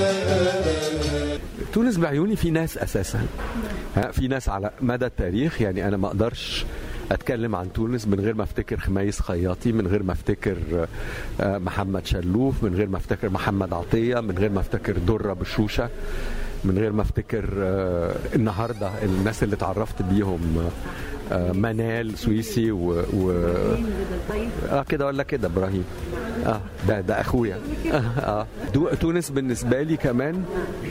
تونس بعيوني في ناس اساسا ها في ناس على مدى التاريخ يعني انا ما اقدرش اتكلم عن تونس من غير ما افتكر خميس خياطي من غير ما افتكر آه، محمد شلوف من غير ما افتكر محمد عطيه من غير ما افتكر دره بشوشه من غير ما افتكر آه، النهارده الناس اللي اتعرفت بيهم آه، منال سويسي و, و... اه كده ولا كده ابراهيم اه ده ده اخويا اه, آه. دو- تونس بالنسبه لي كمان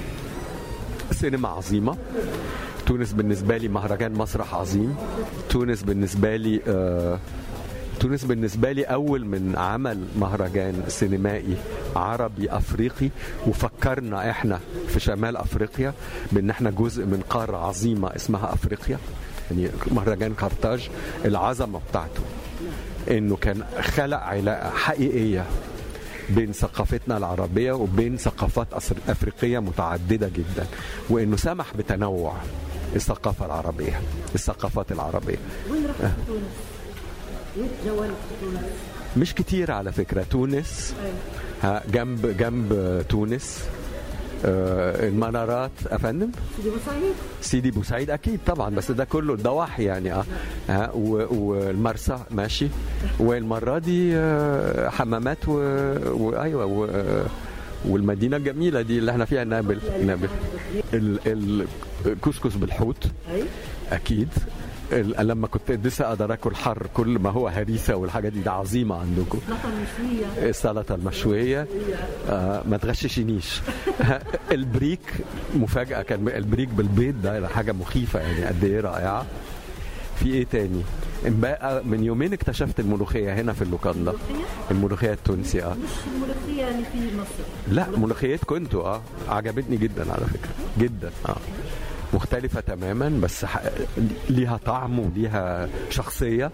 سينما عظيمه تونس بالنسبه لي مهرجان مسرح عظيم تونس بالنسبه لي آه تونس بالنسبة لي أول من عمل مهرجان سينمائي عربي أفريقي وفكرنا إحنا في شمال أفريقيا بأن إحنا جزء من قارة عظيمة اسمها أفريقيا يعني مهرجان قرطاج العظمة بتاعته إنه كان خلق علاقة حقيقية بين ثقافتنا العربية وبين ثقافات أصر- أفريقية متعددة جدا وإنه سمح بتنوع الثقافة العربية الثقافات العربية وين رحت في تونس؟ وين تجولت في تونس؟ مش كتير على فكرة تونس ها جنب جنب تونس آه، المنارات افندم سيدي بوسعيد سيدي بوسعيد اكيد طبعا بس ده كله الضواحي يعني اه ها و- والمرسى ماشي والمره دي آه، حمامات و... وايوه و... والمدينه الجميله دي اللي احنا فيها نابل نابل ال- الكسكس بالحوت اي اكيد ال- لما كنت لسه اقدر اكل حر كل ما هو هريسه والحاجات دي ده عظيمه عندكم سلطه مشويه السلطه المشويه آه ما تغششنيش البريك مفاجاه كان البريك بالبيض ده حاجه مخيفه يعني قد ايه رائعه في ايه تاني بقى من يومين اكتشفت الملوخيه هنا في اللوكاندا الملوخيه التونسي اه مش الملوخيه اللي في مصر لا ملوخيتكم انتوا اه عجبتني جدا على فكره جدا اه مختلفة تماما بس ح... ليها طعم وليها شخصية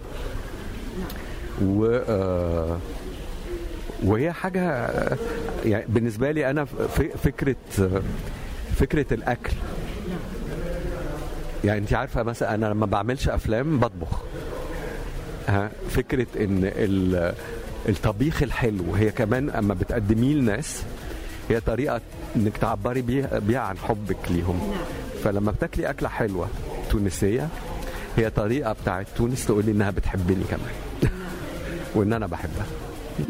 و آه، وهي حاجة آه، يعني بالنسبة لي أنا ف- فكرة آه، فكرة الأكل يعني أنت عارفة مثلا أنا لما بعملش أفلام بطبخ ها فكرة إن ال- الطبيخ الحلو هي كمان أما بتقدميه لناس هي طريقة إنك تعبري بيها, بيها عن حبك ليهم فلما بتاكلي أكلة حلوة تونسية هي طريقة بتاعت تونس تقولي إنها بتحبني كمان وإن أنا بحبها